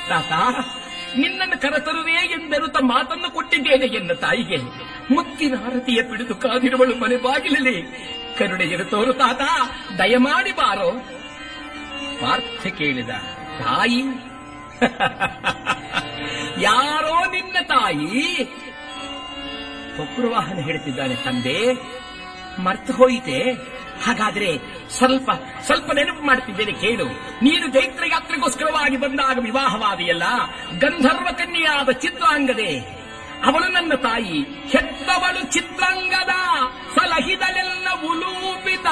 ತಾತ ನಿನ್ನನ್ನು ಕರೆತರುವೆ ಎಂದೆರುತ ಮಾತನ್ನು ಕೊಟ್ಟಿದ್ದೇನೆ ಎನ್ನ ತಾಯಿಗೆ ಮುತ್ತಿನ ಆರತಿಯ ಪಿಡಿದು ಕಾದಿರುವಳು ಮನೆ ಬಾಗಿಲಲ್ಲಿ ಕರುಣೆಯನ್ನು ತೋರು ತಾತ ದಯಮಾಡಿ ಬಾರೋ ಪಾರ್ಥ ಕೇಳಿದ ತಾಯಿ ಯಾರೋ ನಿನ್ನ ತಾಯಿ ಬಬ್ರುವಾಹನ ಹೇಳ್ತಿದ್ದಾನೆ ತಂದೆ ಮರ್ತು ಹೋಯಿತೆ ಹಾಗಾದ್ರೆ ಸ್ವಲ್ಪ ಸ್ವಲ್ಪ ನೆನಪು ಮಾಡ್ತಿದ್ದೇನೆ ಕೇಳು ನೀನು ಚೈತ್ರ ಯಾತ್ರೆಗೋಸ್ಕರವಾಗಿ ಬಂದಾಗ ವಿವಾಹವಾದಿಯಲ್ಲ ಗಂಧರ್ವ ಕನ್ಯೆಯಾದ ಚಿತ್ರಾಂಗದೆ ಅವಳು ನನ್ನ ತಾಯಿ ಹೆತ್ತವಳು ಚಿತ್ರಾಂಗದ ಸಲಹಿದಳೆಲ್ಲ ಉಲೂಪಿತ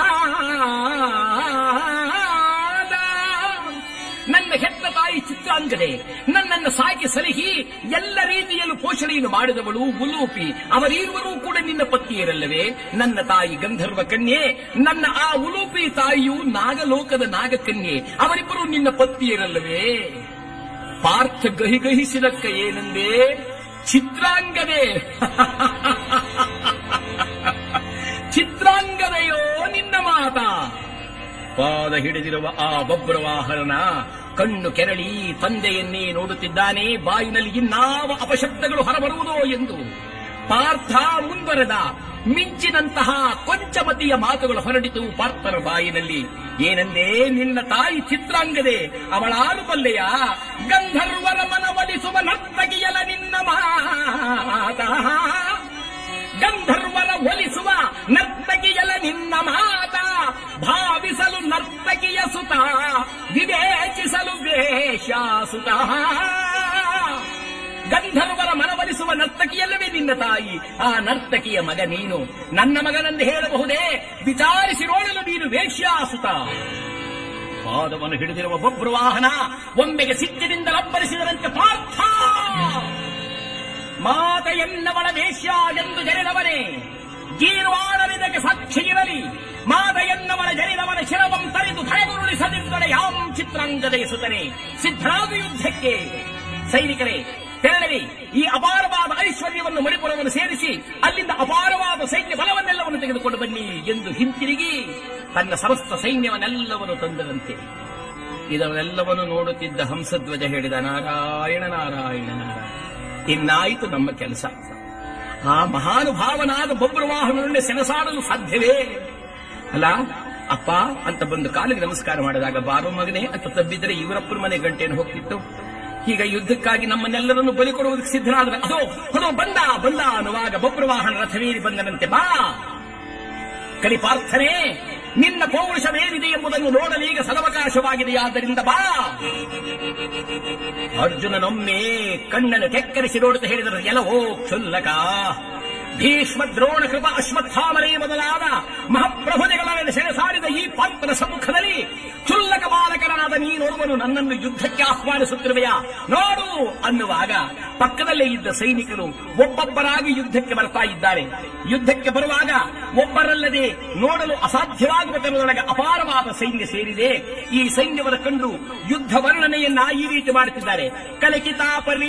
ನನ್ನ ಹೆತ್ತ ತಾಯಿ ಚಿತ್ರಾಂಗದೆ ನನ್ನನ್ನು ಸಾಕಿ ಸಲಹಿ ಎಲ್ಲ ರೀತಿಯಲ್ಲೂ ಪೋಷಣೆಯನ್ನು ಮಾಡಿದವಳು ಉಲೂಪಿ ಅವರೀರುವರೂ ಕೂಡ ನಿನ್ನ ಪತ್ನಿಯರಲ್ಲವೇ ನನ್ನ ತಾಯಿ ಗಂಧರ್ವ ಕನ್ಯೆ ನನ್ನ ಆ ಉಲೂಪಿ ತಾಯಿಯು ನಾಗಲೋಕದ ನಾಗಕನ್ಯೆ ಅವರಿಬ್ಬರು ನಿನ್ನ ಪತ್ನಿಯರಲ್ಲವೇ ಪಾರ್ಥ ಗಹಿ ಗಹಿಸಿದಕ್ಕ ಏನಂದೇ ಚಿತ್ರಾಂಗದೆ ಚಿತ್ರಾಂಗದೆಯೋ ನಿನ್ನ ಮಾತಾ ಪಾದ ಹಿಡಿದಿರುವ ಆ ಬಬ್ರವಾಹನನ ಕಣ್ಣು ಕೆರಳಿ ತಂದೆಯನ್ನೇ ನೋಡುತ್ತಿದ್ದಾನೆ ಬಾಯಿನಲ್ಲಿ ಇನ್ನಾವ ಅಪಶಬ್ದಗಳು ಹೊರಬರುವುದೋ ಎಂದು ಪಾರ್ಥ ಮುಂದುವರೆದ ಮಿಂಚಿನಂತಹ ಕೊಂಚಮತಿಯ ಮಾತುಗಳು ಹೊರಡಿತು ಪಾರ್ಥನ ಬಾಯಿನಲ್ಲಿ ಏನಂದೇ ನಿನ್ನ ತಾಯಿ ಚಿತ್ರಾಂಗದೆ ಅವಳಾರು ಬಲ್ಲೆಯ ಗಂಧರ್ವರ ಮನವಲಿಸುವ ನರ್ತಕಿಯಲ ನಿನ್ನ ಮಾತ ಗಂಧರ್ವರ ಒಲಿಸುವ ನರ್ತಕಿಯಲ ನಿನ್ನ ಮಾತ ಭಾವಿಸಲು ನರ್ತಕಿಯ ಸುತ ವಿವೇಚಿಸಲು ವೇಷಾಸುತ ಗಂಧರ್ವರ ಮನವಲಿಸುವ ನರ್ತಕಿಯಲ್ಲವೇ ನಿನ್ನ ತಾಯಿ ಆ ನರ್ತಕಿಯ ಮಗ ನೀನು ನನ್ನ ಮಗನನ್ನು ಹೇಳಬಹುದೇ ವಿಚಾರಿಸಿ ನೋಡಲು ನೀನು ವೇಶ್ಯಾಸುತ ಪಾದವನ್ನು ಹಿಡಿದಿರುವ ಬಬ್ರುವಾಹನ ಒಮ್ಮೆಗೆ ಸಿಟ್ಟಿನಿಂದ ಲಬ್ಬರಿಸಿದರಂತೆ ಪಾರ್ಥ ಮಾತ ಎನ್ನವಳ ವೇಶ್ಯ ಎಂದು ಜರಿದವನೇ ಗೀರ್ವಾಣವಿದಕ್ಕೆ ಸಾಕ್ಷಿ ಇರಲಿ ಮಾತ ಎನ್ನವಳ ಜರಿದವನ ಶಿರವಂ ತರಿದು ಭಯಗುರುಳಿಸದಿದ್ದಳೆ ಯಾಂ ಚಿತ್ರಾಂಗದ ಸುತನೆ ಸಿದ್ಧರಾದ ಯುದ್ಧಕ್ಕೆ ಸೈನಿಕರೇ ತೆರಳಲಿ ಈ ಅಪಾರವಾದ ಐಶ್ವರ್ಯವನ್ನು ಮಣಿಪುರವನ್ನು ಸೇರಿಸಿ ಅಲ್ಲಿಂದ ಅಪಾರವಾದ ಸೈನ್ಯ ಬಲವನ್ನೆಲ್ಲವನ್ನು ತೆಗೆದುಕೊಂಡು ಬನ್ನಿ ಎಂದು ಹಿಂತಿರುಗಿ ತನ್ನ ಸಮಸ್ತ ಸೈನ್ಯವನ್ನೆಲ್ಲವನ್ನು ತಂದರಂತೆ ಇದನ್ನೆಲ್ಲವನ್ನು ನೋಡುತ್ತಿದ್ದ ಹಂಸಧ್ವಜ ಹೇಳಿದ ನಾರಾಯಣ ನಾರಾಯಣ ನಾರಾಯಣ ಇನ್ನಾಯಿತು ನಮ್ಮ ಕೆಲಸ ಆ ಮಹಾನುಭಾವನಾದ ಬಬ್ರವಾಹನನ್ನೇ ಸೆಣಸಾಡಲು ಸಾಧ್ಯವೇ ಅಲ್ಲ ಅಪ್ಪ ಅಂತ ಬಂದು ಕಾಲಿಗೆ ನಮಸ್ಕಾರ ಮಾಡಿದಾಗ ಬಾರೋ ಮಗನೇ ಅಂತ ತಬ್ಬಿದ್ರೆ ಇವರಪ್ಪನ ಮನೆ ಗಂಟೆಯನ್ನು ಹೋಗ್ತಿತ್ತು ಈಗ ಯುದ್ಧಕ್ಕಾಗಿ ನಮ್ಮನ್ನೆಲ್ಲರನ್ನು ಬಲಿ ಕೊಡುವುದಕ್ಕೆ ಸಿದ್ಧನಾದ್ರೆ ಅದೋ ಅದೋ ಬಂದ ಬಂದ ಅನ್ನುವಾಗ ಬಬ್ರವಾಹನ ರಥವೇರಿ ಬಂದನಂತೆ ಬಾ ಕಲಿಪಾರ್ಥನೆ ನಿನ್ನ ಪೌರುಷವೇನಿದೆ ಎಂಬುದನ್ನು ನೋಡಲೀಗ ಸದವಕಾಶವಾಗಿದೆಯಾದ್ದರಿಂದ ಬಾ ಅರ್ಜುನನೊಮ್ಮೆ ಕಣ್ಣನ್ನು ಕೆಕ್ಕರಿಸಿ ನೋಡುತ್ತಾ ಹೇಳಿದರು ಎಲ್ಲವೋ ಕ್ಷುಲ್ಲಕ ಭೀಷ್ಮ ದ್ರೋಣ ಕೃಪ ಅಶ್ವತ್ಥಾಮರೇ ಮೊದಲಾದ ಮಹಾಪ್ರಭುತೆಗಳನ್ನು ಸೆಣಸಾಡಿದ ಈ ಪಾತ್ರನ ಸಮ್ಮುಖದಲ್ಲಿ ಕ್ಷುಲ್ಲಕ ಬಾಲಕನಾದ ನೀನೋರ್ವನು ನನ್ನನ್ನು ಯುದ್ಧಕ್ಕೆ ಆಹ್ವಾನಿಸುತ್ತಿರುವೆಯಾ ನೋಡು ಅನ್ನುವಾಗ ಪಕ್ಕದಲ್ಲೇ ಇದ್ದ ಸೈನಿಕರು ಒಬ್ಬೊಬ್ಬರಾಗಿ ಯುದ್ಧಕ್ಕೆ ಬರ್ತಾ ಇದ್ದಾರೆ ಯುದ್ಧಕ್ಕೆ ಬರುವಾಗ ಒಬ್ಬರಲ್ಲದೆ ನೋಡಲು ಅಸಾಧ್ಯವಾಗುವುದರೊಳಗೆ ಅಪಾರವಾದ ಸೈನ್ಯ ಸೇರಿದೆ ಈ ಸೈನ್ಯವರ ಕಂಡು ಯುದ್ಧ ವರ್ಣನೆಯನ್ನ ಈ ರೀತಿ ಮಾಡುತ್ತಿದ್ದಾರೆ ಕಲಕಿತಾಪರಿ